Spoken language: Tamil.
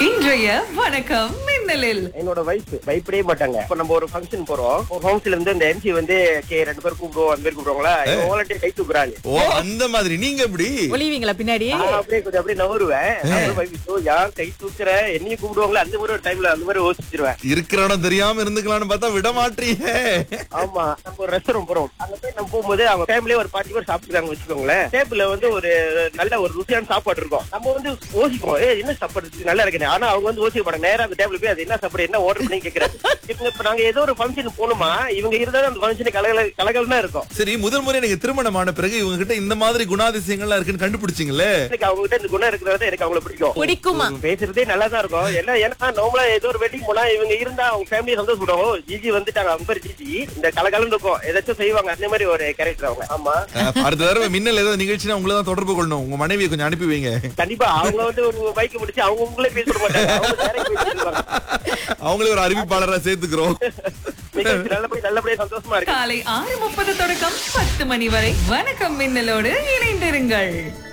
இன்றைய வணக்கம் மின்னலில் என்னோட வைஃப் பயப்படவே மாட்டாங்க இப்ப நம்ம ஒரு ஃபங்க்ஷன் போறோம் ஒரு ஹோம்ஸ்ல இருந்து இந்த எம்சி வந்து கே ரெண்டு பேர் கூப்பிடுவோம் அந்த பேர் கூப்பிடுவாங்களா வாலண்டியர் கை தூக்குறாங்க ஓ அந்த மாதிரி நீங்க எப்படி ஒளிவீங்களா பின்னாடி நான் அப்படியே கொஞ்சம் அப்படியே நவருவேன் அப்புறம் wife, "ஐயோ, யார் கை தூக்குற என்னையும் கூப்பிடுவாங்களா அந்த மாதிரி ஒரு டைம்ல அந்த மாதிரி யோசிச்சிருவேன் இருக்கிற இடம் தெரியாம இருந்துக்கலாம்னு பார்த்தா விட மாட்டீங்க ஆமா நம்ம ஒரு ரெஸ்டாரண்ட் போறோம் அங்க போய் நம்ம போகும்போது அவங்க ஃபேமிலியே ஒரு பாட்டி பேர் சாப்பிட்டுருக்காங்க வச்சுக்கோங்களேன் டேபிள்ல வந்து ஒரு நல்ல ஒரு ருசியான சாப்பாடு இருக்கும் நம்ம வந்து யோசிப்போம் ஏ என்ன சாப்பாடு இருக்கு? நல்லா இருக்கு ஆனா அவங்க வந்து யோசிக்க மாட்டாங்க நேரா அந்த டேபிள் போய் அது என்ன சாப்பாடு என்ன ஆர்டர் பண்ணி கேக்குறாங்க இவங்க இப்ப நாங்க ஏதோ ஒரு ஃபங்க்ஷன் போகணுமா இவங்க இருந்தாலும் அந்த ஃபங்க்ஷன் கலகல கலகலன்னா இருக்கும் சரி முதல் முறை நீங்க திருமணமான பிறகு இவங்க கிட்ட இந்த மாதிரி குணாதிசயங்கள்லாம் இருக்குன்னு கண்டுபிடிச்சீங்களே எனக்கு அவங்க கிட்ட இந்த குணம் இருக்கிறது எனக்கு அவங்கள பிடிக்கும் பிடிக்குமா இவங்க பேசுறதே நல்லா தான் இருக்கும் என்ன ஏன்னா நார்மலா ஏதோ ஒரு வெட்டிங் போனா இவங்க இருந்தா அவங்க ஃபேமிலி சந்தோஷப்படுவாங்க "ஓ, ஜிஜி வந்துட்டாங்க அவங்க பேர் ஜிஜி இந்த கலகலன்னு இருக்கும் ஏதாச்சும் செய்வாங்க அந்த மாதிரி ஒரு கேரக்டர் அவங்க ஆமா அஹ், அடுத்த தடவை மின்னல் ஏதாவது நிகழ்ச்சினா உங்களை தான் தொடர்பு கொள்ளணும் உங்க மனைவியை கொஞ்சம் அனுப்பி வைங்க கண்டிப்பா அவங்க வந்து ஒரு பைக் முடிச்சு அவங்க உங்களே பேச விட மாட்டாங்க அவங்க direct பேசிடுவாங்க. அவங்களே ஒரு அறிவிப்பாளரா சேர்த்துக்கிறோம் நிகழ்ச்சி நல்லபடியா நல்லபடியா சந்தோஷமா இருக்கு காலை ஆறு முப்பது தொடக்கம் பத்து மணி வரை வணக்கம் மின்னலோடு இணைந்திருங்கள்